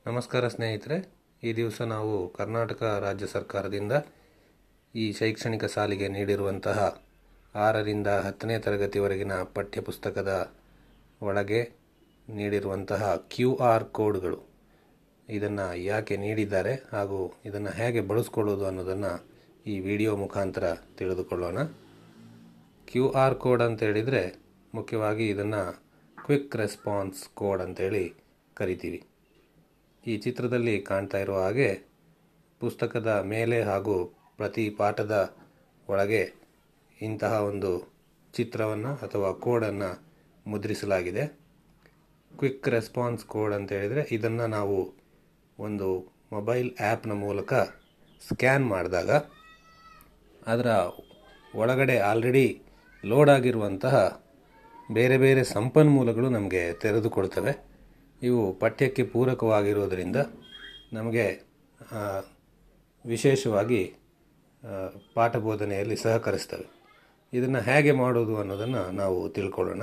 ನಮಸ್ಕಾರ ಸ್ನೇಹಿತರೆ ಈ ದಿವಸ ನಾವು ಕರ್ನಾಟಕ ರಾಜ್ಯ ಸರ್ಕಾರದಿಂದ ಈ ಶೈಕ್ಷಣಿಕ ಸಾಲಿಗೆ ನೀಡಿರುವಂತಹ ಆರರಿಂದ ಹತ್ತನೇ ತರಗತಿವರೆಗಿನ ಪಠ್ಯಪುಸ್ತಕದ ಒಳಗೆ ನೀಡಿರುವಂತಹ ಕ್ಯೂ ಆರ್ ಕೋಡ್ಗಳು ಇದನ್ನು ಯಾಕೆ ನೀಡಿದ್ದಾರೆ ಹಾಗೂ ಇದನ್ನು ಹೇಗೆ ಬಳಸ್ಕೊಳ್ಳೋದು ಅನ್ನೋದನ್ನು ಈ ವಿಡಿಯೋ ಮುಖಾಂತರ ತಿಳಿದುಕೊಳ್ಳೋಣ ಕ್ಯೂ ಆರ್ ಕೋಡ್ ಅಂತ ಹೇಳಿದರೆ ಮುಖ್ಯವಾಗಿ ಇದನ್ನು ಕ್ವಿಕ್ ರೆಸ್ಪಾನ್ಸ್ ಕೋಡ್ ಅಂತೇಳಿ ಕರಿತೀವಿ ಈ ಚಿತ್ರದಲ್ಲಿ ಕಾಣ್ತಾ ಇರುವ ಹಾಗೆ ಪುಸ್ತಕದ ಮೇಲೆ ಹಾಗೂ ಪ್ರತಿ ಪಾಠದ ಒಳಗೆ ಇಂತಹ ಒಂದು ಚಿತ್ರವನ್ನು ಅಥವಾ ಕೋಡನ್ನು ಮುದ್ರಿಸಲಾಗಿದೆ ಕ್ವಿಕ್ ರೆಸ್ಪಾನ್ಸ್ ಕೋಡ್ ಅಂತ ಹೇಳಿದರೆ ಇದನ್ನು ನಾವು ಒಂದು ಮೊಬೈಲ್ ಆ್ಯಪ್ನ ಮೂಲಕ ಸ್ಕ್ಯಾನ್ ಮಾಡಿದಾಗ ಅದರ ಒಳಗಡೆ ಆಲ್ರೆಡಿ ಲೋಡ್ ಆಗಿರುವಂತಹ ಬೇರೆ ಬೇರೆ ಸಂಪನ್ಮೂಲಗಳು ನಮಗೆ ತೆರೆದುಕೊಡ್ತವೆ ಇವು ಪಠ್ಯಕ್ಕೆ ಪೂರಕವಾಗಿರೋದರಿಂದ ನಮಗೆ ಆ, ವಿಶೇಷವಾಗಿ ಆ, ಪಾಠ ಬೋಧನೆಯಲ್ಲಿ ಸಹಕರಿಸ್ತವೆ ಇದನ್ನು ಹೇಗೆ ಮಾಡೋದು ಅನ್ನೋದನ್ನು ನಾವು ತಿಳ್ಕೊಳ್ಳೋಣ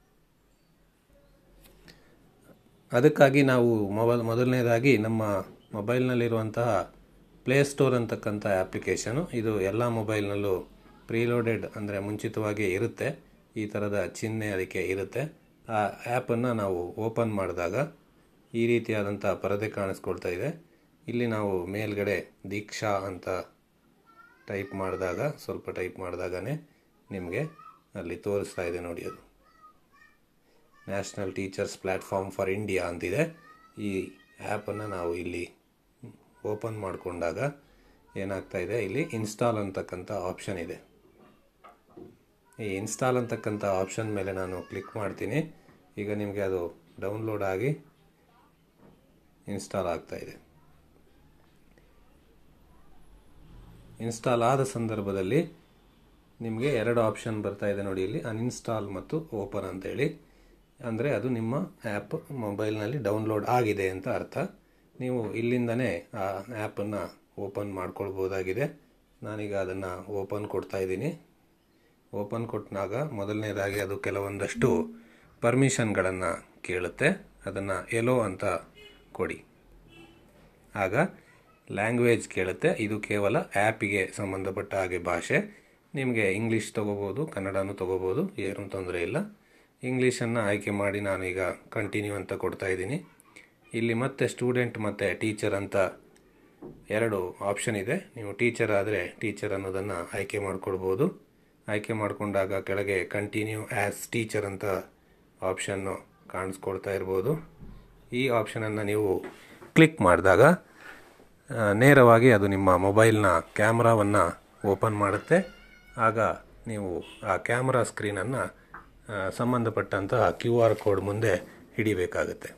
ಅದಕ್ಕಾಗಿ ನಾವು ಮೊಬೈಲ್ ಮೊದಲನೇದಾಗಿ ನಮ್ಮ ಮೊಬೈಲ್ನಲ್ಲಿರುವಂತಹ ಪ್ಲೇಸ್ಟೋರ್ ಅಂತಕ್ಕಂಥ ಆ್ಯಪ್ಲಿಕೇಶನು ಇದು ಎಲ್ಲ ಮೊಬೈಲ್ನಲ್ಲೂ ಪ್ರೀಲೋಡೆಡ್ ಅಂದರೆ ಮುಂಚಿತವಾಗಿ ಇರುತ್ತೆ ಈ ಥರದ ಚಿಹ್ನೆ ಅದಕ್ಕೆ ಇರುತ್ತೆ ಆ ಆ್ಯಪನ್ನು ನಾವು ಓಪನ್ ಮಾಡಿದಾಗ ಈ ರೀತಿಯಾದಂಥ ಪರದೆ ಕಾಣಿಸ್ಕೊಳ್ತಾ ಇದೆ ಇಲ್ಲಿ ನಾವು ಮೇಲ್ಗಡೆ ದೀಕ್ಷಾ ಅಂತ ಟೈಪ್ ಮಾಡಿದಾಗ ಸ್ವಲ್ಪ ಟೈಪ್ ಮಾಡಿದಾಗನೇ ನಿಮಗೆ ಅಲ್ಲಿ ತೋರಿಸ್ತಾ ಇದೆ ನೋಡಿ ಅದು national teachers platform for India ಅಂತಿದೆ ಈ ಆ್ಯಪನ್ನು ನಾವು ಇಲ್ಲಿ ಓಪನ್ ಮಾಡಿಕೊಂಡಾಗ ಏನಾಗ್ತಾ ಇದೆ ಇಲ್ಲಿ ಇನ್ಸ್ಟಾಲ್ ಅಂತಕ್ಕಂಥ ಆಪ್ಷನ್ ಇದೆ ಈ ಇನ್ಸ್ಟಾಲ್ ಅಂತಕ್ಕಂಥ ಆಪ್ಷನ್ ಮೇಲೆ ನಾನು ಕ್ಲಿಕ್ ಮಾಡ್ತೀನಿ ಈಗ ನಿಮಗೆ ಅದು ಡೌನ್ಲೋಡ್ ಆಗಿ ಇನ್ಸ್ಟಾಲ್ ಆಗ್ತಾ ಇದೆ ಇನ್ಸ್ಟಾಲ್ ಆದ ಸಂದರ್ಭದಲ್ಲಿ ನಿಮಗೆ ಎರಡು ಆಪ್ಷನ್ ಬರ್ತಾ ಇದೆ ನೋಡಿ ಇಲ್ಲಿ ಅನ್ಇನ್ಸ್ಟಾಲ್ ಮತ್ತು ಓಪನ್ ಅಂತೇಳಿ ಅಂದರೆ ಅದು ನಿಮ್ಮ ಆ್ಯಪ್ ಮೊಬೈಲ್ನಲ್ಲಿ ಡೌನ್ಲೋಡ್ ಆಗಿದೆ ಅಂತ ಅರ್ಥ ನೀವು ಇಲ್ಲಿಂದನೇ ಆ ಆ್ಯಪನ್ನು ಓಪನ್ ಮಾಡ್ಕೊಳ್ಬೋದಾಗಿದೆ ನಾನೀಗ ಅದನ್ನು ಓಪನ್ ಕೊಡ್ತಾ ಇದ್ದೀನಿ ಓಪನ್ ಕೊಟ್ಟಾಗ ಮೊದಲನೇದಾಗಿ ಅದು ಕೆಲವೊಂದಷ್ಟು ಪರ್ಮಿಷನ್ಗಳನ್ನು ಕೇಳುತ್ತೆ ಅದನ್ನು ಎಲೋ ಅಂತ ಕೊಡಿ ಆಗ ಲ್ಯಾಂಗ್ವೇಜ್ ಕೇಳುತ್ತೆ ಇದು ಕೇವಲ ಆ್ಯಪಿಗೆ ಸಂಬಂಧಪಟ್ಟ ಹಾಗೆ ಭಾಷೆ ನಿಮಗೆ ಇಂಗ್ಲೀಷ್ ತೊಗೋಬೋದು ಕನ್ನಡನೂ ತೊಗೋಬೋದು ಏನೂ ತೊಂದರೆ ಇಲ್ಲ ಇಂಗ್ಲೀಷನ್ನು ಆಯ್ಕೆ ಮಾಡಿ ನಾನೀಗ ಕಂಟಿನ್ಯೂ ಅಂತ ಕೊಡ್ತಾ ಇದ್ದೀನಿ ಇಲ್ಲಿ ಮತ್ತೆ ಸ್ಟೂಡೆಂಟ್ ಮತ್ತು ಟೀಚರ್ ಅಂತ ಎರಡು ಆಪ್ಷನ್ ಇದೆ ನೀವು ಟೀಚರ್ ಆದರೆ ಟೀಚರ್ ಅನ್ನೋದನ್ನು ಆಯ್ಕೆ ಮಾಡ್ಕೊಳ್ಬೋದು ಆಯ್ಕೆ ಮಾಡಿಕೊಂಡಾಗ ಕೆಳಗೆ ಕಂಟಿನ್ಯೂ ಆ್ಯಸ್ ಟೀಚರ್ ಅಂತ ಆಪ್ಷನ್ನು ಕಾಣಿಸ್ಕೊಳ್ತಾ ಇರ್ಬೋದು ಈ ಆಪ್ಷನನ್ನು ನೀವು ಕ್ಲಿಕ್ ಮಾಡಿದಾಗ ಆ, ನೇರವಾಗಿ ಅದು ನಿಮ್ಮ ಮೊಬೈಲ್ನ ಕ್ಯಾಮ್ರಾವನ್ನು ಓಪನ್ ಮಾಡುತ್ತೆ ಆಗ ನೀವು ಆ ಕ್ಯಾಮ್ರಾ ಸ್ಕ್ರೀನನ್ನು ಸಂಬಂಧಪಟ್ಟಂತಹ ಕ್ಯೂ ಆರ್ ಕೋಡ್ ಮುಂದೆ ಹಿಡಿಬೇಕಾಗುತ್ತೆ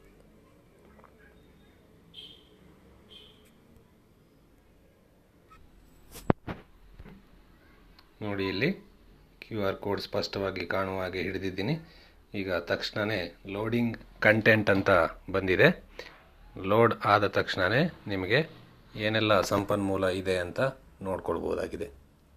ನೋಡಿ ಇಲ್ಲಿ ಕ್ಯೂ ಆರ್ ಕೋಡ್ ಸ್ಪಷ್ಟವಾಗಿ ಕಾಣುವ ಹಾಗೆ ಹಿಡಿದಿದ್ದೀನಿ ಈಗ ತಕ್ಷಣವೇ ಲೋಡಿಂಗ್ ಕಂಟೆಂಟ್ ಅಂತ ಬಂದಿದೆ ಲೋಡ್ ಆದ ತಕ್ಷಣವೇ ನಿಮಗೆ ಏನೆಲ್ಲ ಸಂಪನ್ಮೂಲ ಇದೆ ಅಂತ ನೋಡ್ಕೊಳ್ಬೋದಾಗಿದೆ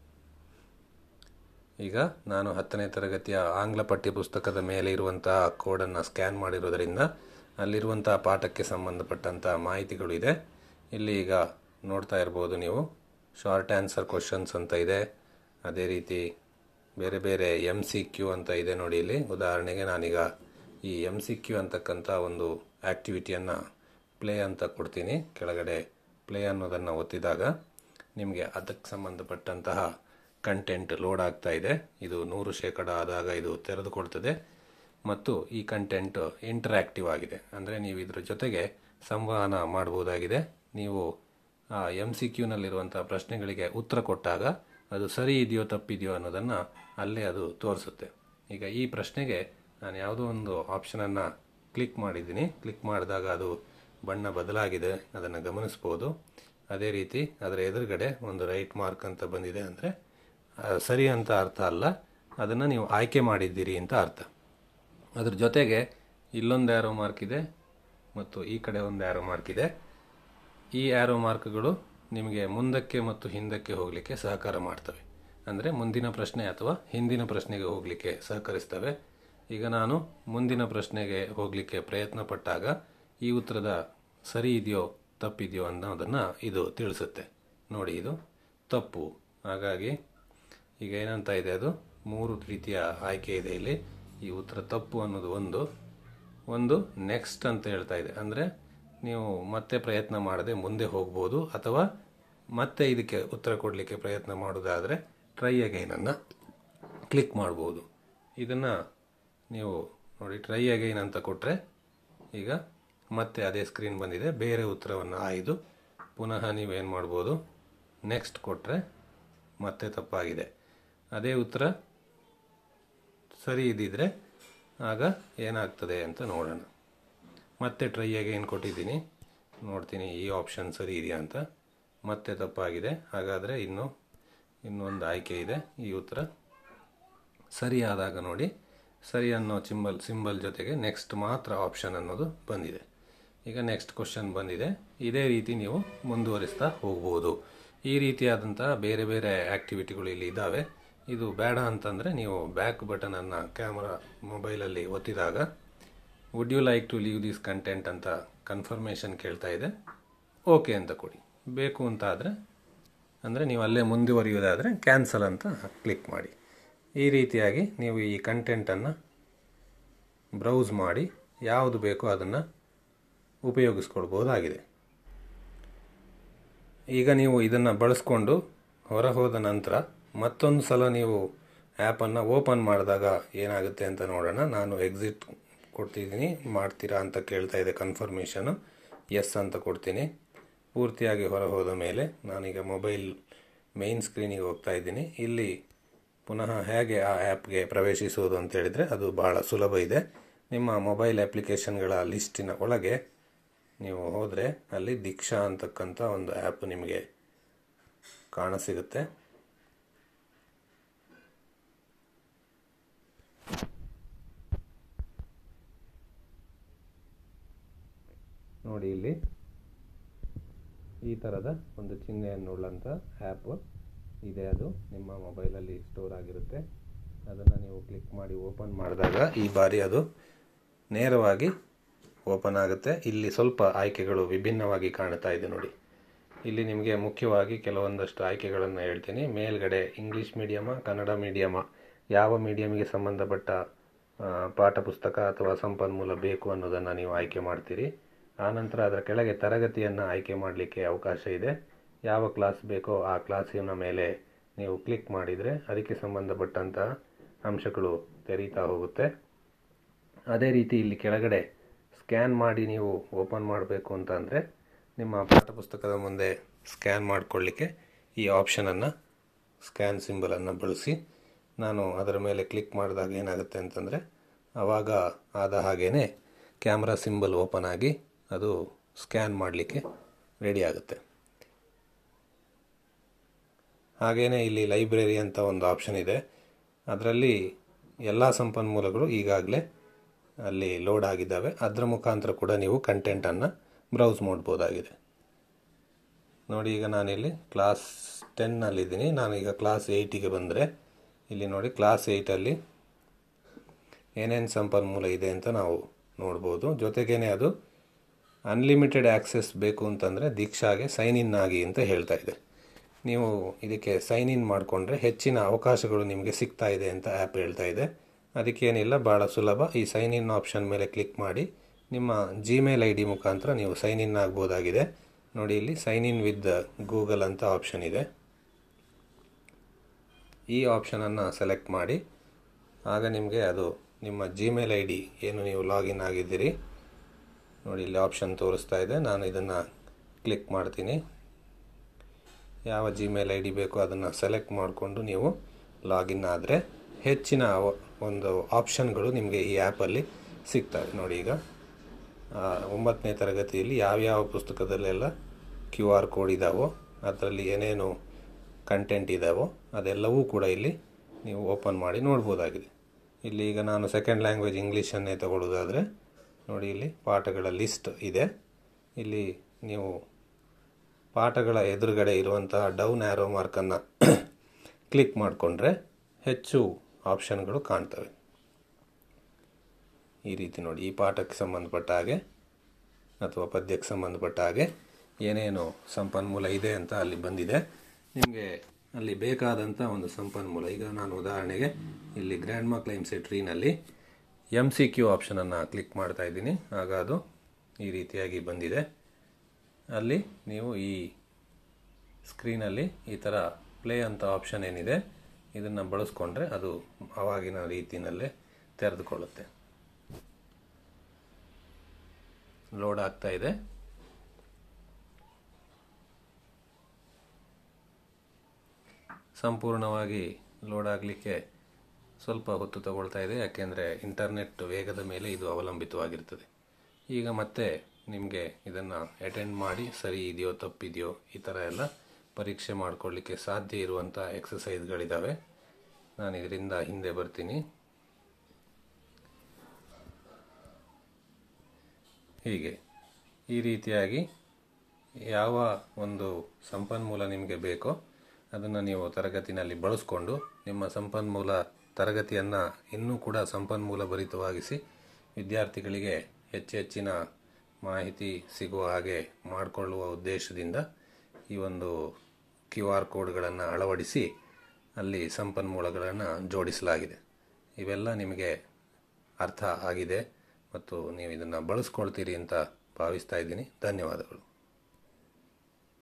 ಈಗ ನಾನು ಹತ್ತನೇ ತರಗತಿಯ ಆಂಗ್ಲ ಪಠ್ಯಪುಸ್ತಕದ ಮೇಲೆ ಇರುವಂತಹ ಕೋಡನ್ನು ಸ್ಕ್ಯಾನ್ ಮಾಡಿರೋದರಿಂದ ಅಲ್ಲಿರುವಂತಹ ಪಾಠಕ್ಕೆ ಸಂಬಂಧಪಟ್ಟಂಥ ಮಾಹಿತಿಗಳು ಇದೆ ಇಲ್ಲಿ ಈಗ ನೋಡ್ತಾ ಇರ್ಬೋದು ನೀವು ಶಾರ್ಟ್ ಆನ್ಸರ್ ಕ್ವಶನ್ಸ್ ಅಂತ ಇದೆ ಅದೇ ರೀತಿ ಬೇರೆ ಬೇರೆ ಎಮ್ ಸಿ ಕ್ಯೂ ಅಂತ ಇದೆ ನೋಡಿ ಇಲ್ಲಿ ಉದಾಹರಣೆಗೆ ನಾನೀಗ ಈ ಎಮ್ ಸಿ ಕ್ಯೂ ಅಂತಕ್ಕಂಥ ಒಂದು ಆ್ಯಕ್ಟಿವಿಟಿಯನ್ನು ಪ್ಲೇ ಅಂತ ಕೊಡ್ತೀನಿ ಕೆಳಗಡೆ ಪ್ಲೇ ಅನ್ನೋದನ್ನು ಒತ್ತಿದಾಗ ನಿಮಗೆ ಅದಕ್ಕೆ ಸಂಬಂಧಪಟ್ಟಂತಹ ಕಂಟೆಂಟ್ ಲೋಡ್ ಆಗ್ತಾ ಇದೆ ಇದು ನೂರು ಶೇಕಡ ಆದಾಗ ಇದು ತೆರೆದುಕೊಳ್ತದೆ ಮತ್ತು ಈ ಕಂಟೆಂಟ್ ಇಂಟರಾಕ್ಟಿವ್ ಆಗಿದೆ ಅಂದರೆ ನೀವು ಇದ್ರ ಜೊತೆಗೆ ಸಂವಹನ ಮಾಡ್ಬೋದಾಗಿದೆ ನೀವು ಆ ಎಮ್ ಸಿ ಕ್ಯೂನಲ್ಲಿರುವಂಥ ಪ್ರಶ್ನೆಗಳಿಗೆ ಉತ್ತರ ಕೊಟ್ಟಾಗ ಅದು ಸರಿ ಇದೆಯೋ ತಪ್ಪಿದೆಯೋ ಅನ್ನೋದನ್ನು ಅಲ್ಲೇ ಅದು ತೋರಿಸುತ್ತೆ ಈಗ ಈ ಪ್ರಶ್ನೆಗೆ ನಾನು ಯಾವುದೋ ಒಂದು ಆಪ್ಷನನ್ನು ಕ್ಲಿಕ್ ಮಾಡಿದ್ದೀನಿ ಕ್ಲಿಕ್ ಮಾಡಿದಾಗ ಅದು ಬಣ್ಣ ಬದಲಾಗಿದೆ ಅದನ್ನು ಗಮನಿಸ್ಬೋದು ಅದೇ ರೀತಿ ಅದರ ಎದುರುಗಡೆ ಒಂದು ರೈಟ್ ಮಾರ್ಕ್ ಅಂತ ಬಂದಿದೆ ಅಂದರೆ ಸರಿ ಅಂತ ಅರ್ಥ ಅಲ್ಲ ಅದನ್ನು ನೀವು ಆಯ್ಕೆ ಮಾಡಿದ್ದೀರಿ ಅಂತ ಅರ್ಥ ಅದ್ರ ಜೊತೆಗೆ ಇಲ್ಲೊಂದು ಆ್ಯರೋ ಮಾರ್ಕ್ ಇದೆ ಮತ್ತು ಈ ಕಡೆ ಒಂದು ಆ್ಯರೋ ಮಾರ್ಕ್ ಇದೆ ಈ ಆ್ಯರೋ ಮಾರ್ಕ್ಗಳು ನಿಮಗೆ ಮುಂದಕ್ಕೆ ಮತ್ತು ಹಿಂದಕ್ಕೆ ಹೋಗಲಿಕ್ಕೆ ಸಹಕಾರ ಮಾಡ್ತವೆ ಅಂದರೆ ಮುಂದಿನ ಪ್ರಶ್ನೆ ಅಥವಾ ಹಿಂದಿನ ಪ್ರಶ್ನೆಗೆ ಹೋಗಲಿಕ್ಕೆ ಸಹಕರಿಸ್ತವೆ ಈಗ ನಾನು ಮುಂದಿನ ಪ್ರಶ್ನೆಗೆ ಹೋಗಲಿಕ್ಕೆ ಪ್ರಯತ್ನ ಪಟ್ಟಾಗ ಈ ಉತ್ತರದ ಸರಿ ಇದೆಯೋ ತಪ್ಪಿದೆಯೋ ಅನ್ನೋದನ್ನು ಇದು ತಿಳಿಸುತ್ತೆ ನೋಡಿ ಇದು ತಪ್ಪು ಹಾಗಾಗಿ ಈಗ ಏನಂತ ಇದೆ ಅದು ಮೂರು ರೀತಿಯ ಆಯ್ಕೆ ಇದೆ ಇಲ್ಲಿ ಈ ಉತ್ತರ ತಪ್ಪು ಅನ್ನೋದು ಒಂದು ಒಂದು ನೆಕ್ಸ್ಟ್ ಅಂತ ಹೇಳ್ತಾ ಇದೆ ಅಂದರೆ ನೀವು ಮತ್ತೆ ಪ್ರಯತ್ನ ಮಾಡದೆ ಮುಂದೆ ಹೋಗ್ಬೋದು ಅಥವಾ ಮತ್ತೆ ಇದಕ್ಕೆ ಉತ್ತರ ಕೊಡಲಿಕ್ಕೆ ಪ್ರಯತ್ನ ಮಾಡೋದಾದರೆ ಟ್ರೈ ಅಗೈನನ್ನು ಕ್ಲಿಕ್ ಮಾಡ್ಬೋದು ಇದನ್ನು ನೀವು ನೋಡಿ ಟ್ರೈ ಅಗೈನ್ ಅಂತ ಕೊಟ್ಟರೆ ಈಗ ಮತ್ತೆ ಅದೇ ಸ್ಕ್ರೀನ್ ಬಂದಿದೆ ಬೇರೆ ಉತ್ತರವನ್ನು ಆಯ್ದು ಪುನಃ ನೀವೇನು ಮಾಡ್ಬೋದು ನೆಕ್ಸ್ಟ್ ಕೊಟ್ಟರೆ ಮತ್ತೆ ತಪ್ಪಾಗಿದೆ ಅದೇ ಉತ್ತರ ಸರಿ ಇದ್ದಿದ್ರೆ ಆಗ ಏನಾಗ್ತದೆ ಅಂತ ನೋಡೋಣ ಮತ್ತೆ ಟ್ರೈ ಅಗೈನ್ ಕೊಟ್ಟಿದ್ದೀನಿ ನೋಡ್ತೀನಿ ಈ ಆಪ್ಷನ್ ಸರಿ ಇದೆಯಾ ಅಂತ ಮತ್ತೆ ತಪ್ಪಾಗಿದೆ ಹಾಗಾದರೆ ಇನ್ನು ಇನ್ನೊಂದು ಆಯ್ಕೆ ಇದೆ ಈ ಉತ್ತರ ಸರಿಯಾದಾಗ ನೋಡಿ ಸರಿ ಅನ್ನೋ ಸಿಂಬಲ್ ಸಿಂಬಲ್ ಜೊತೆಗೆ ನೆಕ್ಸ್ಟ್ ಮಾತ್ರ ಆಪ್ಷನ್ ಅನ್ನೋದು ಬಂದಿದೆ ಈಗ ನೆಕ್ಸ್ಟ್ ಕ್ವಶನ್ ಬಂದಿದೆ ಇದೇ ರೀತಿ ನೀವು ಮುಂದುವರಿಸ್ತಾ ಹೋಗ್ಬೋದು ಈ ರೀತಿಯಾದಂಥ ಬೇರೆ ಬೇರೆ ಆ್ಯಕ್ಟಿವಿಟಿಗಳು ಇಲ್ಲಿ ಇದ್ದಾವೆ ಇದು ಬೇಡ ಅಂತಂದರೆ ನೀವು ಬ್ಯಾಕ್ ಬಟನನ್ನು ಕ್ಯಾಮ್ರಾ ಮೊಬೈಲಲ್ಲಿ ಒತ್ತಿದಾಗ would you like to leave this content ಅಂತ ಕನ್ಫರ್ಮೇಷನ್ ಕೇಳ್ತಾ ಇದೆ ಓಕೆ ಅಂತ ಕೊಡಿ ಬೇಕು ಅಂತ ಆದರೆ ಅಂದರೆ ನೀವು ಅಲ್ಲೇ ಮುಂದುವರಿಯೋದಾದರೆ ಕ್ಯಾನ್ಸಲ್ ಅಂತ ಕ್ಲಿಕ್ ಮಾಡಿ ಈ ರೀತಿಯಾಗಿ ನೀವು ಈ ಕಂಟೆಂಟನ್ನು ಬ್ರೌಸ್ ಮಾಡಿ ಯಾವುದು ಬೇಕೋ ಅದನ್ನು ಉಪಯೋಗಿಸ್ಕೊಳ್ಬೋದಾಗಿದೆ ಈಗ ನೀವು ಇದನ್ನು ಬಳಸ್ಕೊಂಡು ಹೊರ ಹೋದ ನಂತರ ಮತ್ತೊಂದು ಸಲ ನೀವು ಆ್ಯಪನ್ನು ಓಪನ್ ಮಾಡಿದಾಗ ಏನಾಗುತ್ತೆ ಅಂತ ನೋಡೋಣ ನಾನು ಎಕ್ಸಿಟ್ ಕೊಡ್ತಿದ್ದೀನಿ ಮಾಡ್ತೀರಾ ಅಂತ ಕೇಳ್ತಾ ಇದೆ ಕನ್ಫರ್ಮೇಷನು ಎಸ್ ಅಂತ ಕೊಡ್ತೀನಿ ಪೂರ್ತಿಯಾಗಿ ಹೊರ ಹೋದ ಮೇಲೆ ನಾನೀಗ ಮೊಬೈಲ್ ಮೇಯ್ನ್ ಸ್ಕ್ರೀನಿಗೆ ಹೋಗ್ತಾ ಇದ್ದೀನಿ ಇಲ್ಲಿ ಪುನಃ ಹೇಗೆ ಆ ಆ್ಯಪ್ಗೆ ಪ್ರವೇಶಿಸುವುದು ಅಂತ ಹೇಳಿದರೆ ಅದು ಬಹಳ ಸುಲಭ ಇದೆ ನಿಮ್ಮ ಮೊಬೈಲ್ ಅಪ್ಲಿಕೇಶನ್ಗಳ ಲಿಸ್ಟಿನ ಒಳಗೆ ನೀವು ಹೋದರೆ ಅಲ್ಲಿ ದೀಕ್ಷಾ ಅಂತಕ್ಕಂಥ ಒಂದು ಆ್ಯಪ್ ನಿಮಗೆ ಕಾಣಸಿಗುತ್ತೆ ನೋಡಿ ಇಲ್ಲಿ ಈ ಥರದ ಒಂದು ಚಿಹ್ನೆಯನ್ನುಳ್ಳಂಥ ಆ್ಯಪ್ ಇದೆ ಅದು ನಿಮ್ಮ ಮೊಬೈಲಲ್ಲಿ ಸ್ಟೋರ್ ಆಗಿರುತ್ತೆ ಅದನ್ನು ನೀವು ಕ್ಲಿಕ್ ಮಾಡಿ ಓಪನ್ ಮಾಡಿದಾಗ ಈ ಬಾರಿ ಅದು ನೇರವಾಗಿ ಓಪನ್ ಆಗುತ್ತೆ ಇಲ್ಲಿ ಸ್ವಲ್ಪ ಆಯ್ಕೆಗಳು ವಿಭಿನ್ನವಾಗಿ ಕಾಣ್ತಾ ಇದೆ ನೋಡಿ ಇಲ್ಲಿ ನಿಮಗೆ ಮುಖ್ಯವಾಗಿ ಕೆಲವೊಂದಷ್ಟು ಆಯ್ಕೆಗಳನ್ನು ಹೇಳ್ತೀನಿ ಮೇಲ್ಗಡೆ ಇಂಗ್ಲೀಷ್ ಮೀಡಿಯಮ ಕನ್ನಡ ಮೀಡಿಯಮ ಯಾವ ಮೀಡಿಯಮಿಗೆ ಸಂಬಂಧಪಟ್ಟ ಪಾಠ ಪುಸ್ತಕ ಅಥವಾ ಸಂಪನ್ಮೂಲ ಬೇಕು ಅನ್ನೋದನ್ನು ನೀವು ಆಯ್ಕೆ ಮಾಡ್ತೀರಿ ಆನಂತರ ಅದರ ಕೆಳಗೆ ತರಗತಿಯನ್ನು ಆಯ್ಕೆ ಮಾಡಲಿಕ್ಕೆ ಅವಕಾಶ ಇದೆ ಯಾವ ಕ್ಲಾಸ್ ಬೇಕೋ ಆ ಕ್ಲಾಸಿನ ಮೇಲೆ ನೀವು ಕ್ಲಿಕ್ ಮಾಡಿದರೆ ಅದಕ್ಕೆ ಸಂಬಂಧಪಟ್ಟಂಥ ಅಂಶಗಳು ತೆರೀತಾ ಹೋಗುತ್ತೆ ಅದೇ ರೀತಿ ಇಲ್ಲಿ ಕೆಳಗಡೆ ಸ್ಕ್ಯಾನ್ ಮಾಡಿ ನೀವು ಓಪನ್ ಮಾಡಬೇಕು ಅಂತ ಅಂದರೆ ನಿಮ್ಮ ಪಾಠಪುಸ್ತಕದ ಮುಂದೆ ಸ್ಕ್ಯಾನ್ ಮಾಡಿಕೊಳ್ಳಿಕ್ಕೆ ಈ ಆಪ್ಷನನ್ನು ಸ್ಕ್ಯಾನ್ ಸಿಂಬಲನ್ನು ಬಳಸಿ ನಾನು ಅದರ ಮೇಲೆ ಕ್ಲಿಕ್ ಮಾಡಿದಾಗ ಏನಾಗುತ್ತೆ ಅಂತಂದರೆ ಆವಾಗ ಆದ ಹಾಗೇ ಕ್ಯಾಮ್ರಾ ಸಿಂಬಲ್ ಓಪನ್ ಆಗಿ ಅದು ಸ್ಕ್ಯಾನ್ ಮಾಡಲಿಕ್ಕೆ ರೆಡಿ ಆಗುತ್ತೆ ಹಾಗೆಯೇ ಇಲ್ಲಿ ಲೈಬ್ರರಿ ಅಂತ ಒಂದು ಆಪ್ಷನ್ ಇದೆ ಅದರಲ್ಲಿ ಎಲ್ಲ ಸಂಪನ್ಮೂಲಗಳು ಈಗಾಗಲೇ ಅಲ್ಲಿ ಲೋಡ್ ಆಗಿದ್ದಾವೆ ಅದರ ಮುಖಾಂತರ ಕೂಡ ನೀವು ಕಂಟೆಂಟನ್ನು ಬ್ರೌಸ್ ಮಾಡ್ಬೋದಾಗಿದೆ ನೋಡಿ ಈಗ ನಾನಿಲ್ಲಿ ಕ್ಲಾಸ್ ಟೆನ್ನಲ್ಲಿದ್ದೀನಿ ನಾನೀಗ ಕ್ಲಾಸ್ ಏಯ್ಟಿಗೆ ಬಂದರೆ ಇಲ್ಲಿ ನೋಡಿ ಕ್ಲಾಸ್ ಏಯ್ಟಲ್ಲಿ ಏನೇನು ಸಂಪನ್ಮೂಲ ಇದೆ ಅಂತ ನಾವು ನೋಡ್ಬೋದು ಜೊತೆಗೇನೆ ಅದು ಅನ್ಲಿಮಿಟೆಡ್ ಆ್ಯಕ್ಸೆಸ್ ಬೇಕು ಅಂತಂದರೆ ದೀಕ್ಷಾಗೆ ಸೈನ್ ಇನ್ ಆಗಿ ಅಂತ ಹೇಳ್ತಾ ಇದೆ ನೀವು ಇದಕ್ಕೆ ಸೈನ್ ಇನ್ ಮಾಡಿಕೊಂಡ್ರೆ ಹೆಚ್ಚಿನ ಅವಕಾಶಗಳು ನಿಮಗೆ ಸಿಗ್ತಾ ಇದೆ ಅಂತ ಆ್ಯಪ್ ಹೇಳ್ತಾ ಇದೆ ಅದಕ್ಕೇನಿಲ್ಲ ಭಾಳ ಸುಲಭ ಈ ಸೈನ್ ಇನ್ ಆಪ್ಷನ್ ಮೇಲೆ ಕ್ಲಿಕ್ ಮಾಡಿ ನಿಮ್ಮ ಜಿಮೇಲ್ ಐ ಡಿ ಮುಖಾಂತರ ನೀವು ಸೈನ್ ಇನ್ ಆಗ್ಬೋದಾಗಿದೆ ನೋಡಿ ಇಲ್ಲಿ ಸೈನ್ ಇನ್ ವಿತ್ ಗೂಗಲ್ ಅಂತ ಆಪ್ಷನ್ ಇದೆ ಈ ಆಪ್ಷನನ್ನು ಸೆಲೆಕ್ಟ್ ಮಾಡಿ ಆಗ ನಿಮಗೆ ಅದು ನಿಮ್ಮ ಜಿಮೇಲ್ ಐ ಡಿ ಏನು ನೀವು ಲಾಗಿನ್ ಆಗಿದ್ದೀರಿ ನೋಡಿ ಇಲ್ಲಿ ಆಪ್ಷನ್ ತೋರಿಸ್ತಾ ಇದೆ ನಾನು ಇದನ್ನು ಕ್ಲಿಕ್ ಮಾಡ್ತೀನಿ ಯಾವ ಜಿಮೇಲ್ ಐ ಡಿ ಬೇಕೋ ಅದನ್ನು ಸೆಲೆಕ್ಟ್ ಮಾಡಿಕೊಂಡು ನೀವು ಲಾಗಿನ್ ಆದರೆ ಹೆಚ್ಚಿನ ಒಂದು ಆಪ್ಷನ್ಗಳು ನಿಮಗೆ ಈ ಆ್ಯಪಲ್ಲಿ ಸಿಗ್ತವೆ ನೋಡಿ ಈಗ ಒಂಬತ್ತನೇ ತರಗತಿಯಲ್ಲಿ ಯಾವ್ಯಾವ ಪುಸ್ತಕದಲ್ಲೆಲ್ಲ ಕ್ಯೂ ಆರ್ ಕೋಡ್ ಇದ್ದಾವೋ ಅದರಲ್ಲಿ ಏನೇನು ಕಂಟೆಂಟ್ ಇದ್ದಾವೋ ಅದೆಲ್ಲವೂ ಕೂಡ ಇಲ್ಲಿ ನೀವು ಓಪನ್ ಮಾಡಿ ನೋಡ್ಬೋದಾಗಿದೆ ಇಲ್ಲಿ ಈಗ ನಾನು ಸೆಕೆಂಡ್ ಲ್ಯಾಂಗ್ವೇಜ್ ಇಂಗ್ಲೀಷನ್ನೇ ತಗೊಳ್ಳೋದಾದರೆ ನೋಡಿ ಇಲ್ಲಿ ಪಾಠಗಳ ಲಿಸ್ಟ್ ಇದೆ ಇಲ್ಲಿ ನೀವು ಪಾಠಗಳ ಎದುರುಗಡೆ ಇರುವಂತಹ ಡೌನ್ ಆ್ಯರೋ ಮಾರ್ಕನ್ನು ಕ್ಲಿಕ್ ಮಾಡಿಕೊಂಡ್ರೆ ಹೆಚ್ಚು ಆಪ್ಷನ್ಗಳು ಕಾಣ್ತವೆ ಈ ರೀತಿ ನೋಡಿ ಈ ಪಾಠಕ್ಕೆ ಸಂಬಂಧಪಟ್ಟ ಹಾಗೆ ಅಥವಾ ಪದ್ಯಕ್ಕೆ ಸಂಬಂಧಪಟ್ಟ ಹಾಗೆ ಏನೇನು ಸಂಪನ್ಮೂಲ ಇದೆ ಅಂತ ಅಲ್ಲಿ ಬಂದಿದೆ ನಿಮಗೆ ಅಲ್ಲಿ ಬೇಕಾದಂಥ ಒಂದು ಸಂಪನ್ಮೂಲ ಈಗ ನಾನು ಉದಾಹರಣೆಗೆ ಇಲ್ಲಿ ಗ್ರ್ಯಾಂಡ್ ಮಾ ಕ್ಲೈಮ್ಸ್ ಟ್ರೀನಲ್ಲಿ ಎಮ್ ಸಿ ಕ್ಯೂ ಆಪ್ಷನನ್ನು ಕ್ಲಿಕ್ ಮಾಡ್ತಾ ಇದ್ದೀನಿ ಆಗ ಅದು ಈ ರೀತಿಯಾಗಿ ಬಂದಿದೆ ಅಲ್ಲಿ ನೀವು ಈ ಸ್ಕ್ರೀನಲ್ಲಿ ಈ ಥರ ಪ್ಲೇ ಅಂತ ಆಪ್ಷನ್ ಏನಿದೆ ಇದನ್ನು ಬಳಸ್ಕೊಂಡ್ರೆ ಅದು ಆವಾಗಿನ ರೀತಿಯಲ್ಲೇ ತೆರೆದುಕೊಳ್ಳುತ್ತೆ ಲೋಡ್ ಆಗ್ತಾ ಇದೆ ಸಂಪೂರ್ಣವಾಗಿ ಲೋಡ್ ಆಗಲಿಕ್ಕೆ ಸ್ವಲ್ಪ ಹೊತ್ತು ತಗೊಳ್ತಾ ಇದೆ ಯಾಕೆಂದರೆ ಇಂಟರ್ನೆಟ್ ವೇಗದ ಮೇಲೆ ಇದು ಅವಲಂಬಿತವಾಗಿರ್ತದೆ ಈಗ ಮತ್ತೆ ನಿಮಗೆ ಇದನ್ನು ಅಟೆಂಡ್ ಮಾಡಿ ಸರಿ ಇದೆಯೋ ತಪ್ಪಿದೆಯೋ ಈ ಥರ ಎಲ್ಲ ಪರೀಕ್ಷೆ ಮಾಡಿಕೊಳ್ಳಿಕ್ಕೆ ಸಾಧ್ಯ ಇರುವಂಥ ಎಕ್ಸಸೈಸ್ಗಳಿದ್ದಾವೆ ನಾನು ಇದರಿಂದ ಹಿಂದೆ ಬರ್ತೀನಿ ಹೀಗೆ ಈ ರೀತಿಯಾಗಿ ಯಾವ ಒಂದು ಸಂಪನ್ಮೂಲ ನಿಮಗೆ ಬೇಕೋ ಅದನ್ನು ನೀವು ತರಗತಿನಲ್ಲಿ ಬಳಸ್ಕೊಂಡು ನಿಮ್ಮ ಸಂಪನ್ಮೂಲ ತರಗತಿಯನ್ನು ಇನ್ನೂ ಕೂಡ ಸಂಪನ್ಮೂಲ ಭರಿತವಾಗಿಸಿ ವಿದ್ಯಾರ್ಥಿಗಳಿಗೆ ಹೆಚ್ಚು ಹೆಚ್ಚಿನ ಮಾಹಿತಿ ಸಿಗುವ ಹಾಗೆ ಮಾಡಿಕೊಳ್ಳುವ ಉದ್ದೇಶದಿಂದ ಈ ಒಂದು ಕ್ಯೂ ಆರ್ ಕೋಡ್ಗಳನ್ನು ಅಳವಡಿಸಿ ಅಲ್ಲಿ ಸಂಪನ್ಮೂಲಗಳನ್ನು ಜೋಡಿಸಲಾಗಿದೆ ಇವೆಲ್ಲ ನಿಮಗೆ ಅರ್ಥ ಆಗಿದೆ ಮತ್ತು ನೀವು ಇದನ್ನು ಬಳಸ್ಕೊಳ್ತೀರಿ ಅಂತ ಭಾವಿಸ್ತಾ ಇದ್ದೀನಿ ಧನ್ಯವಾದಗಳು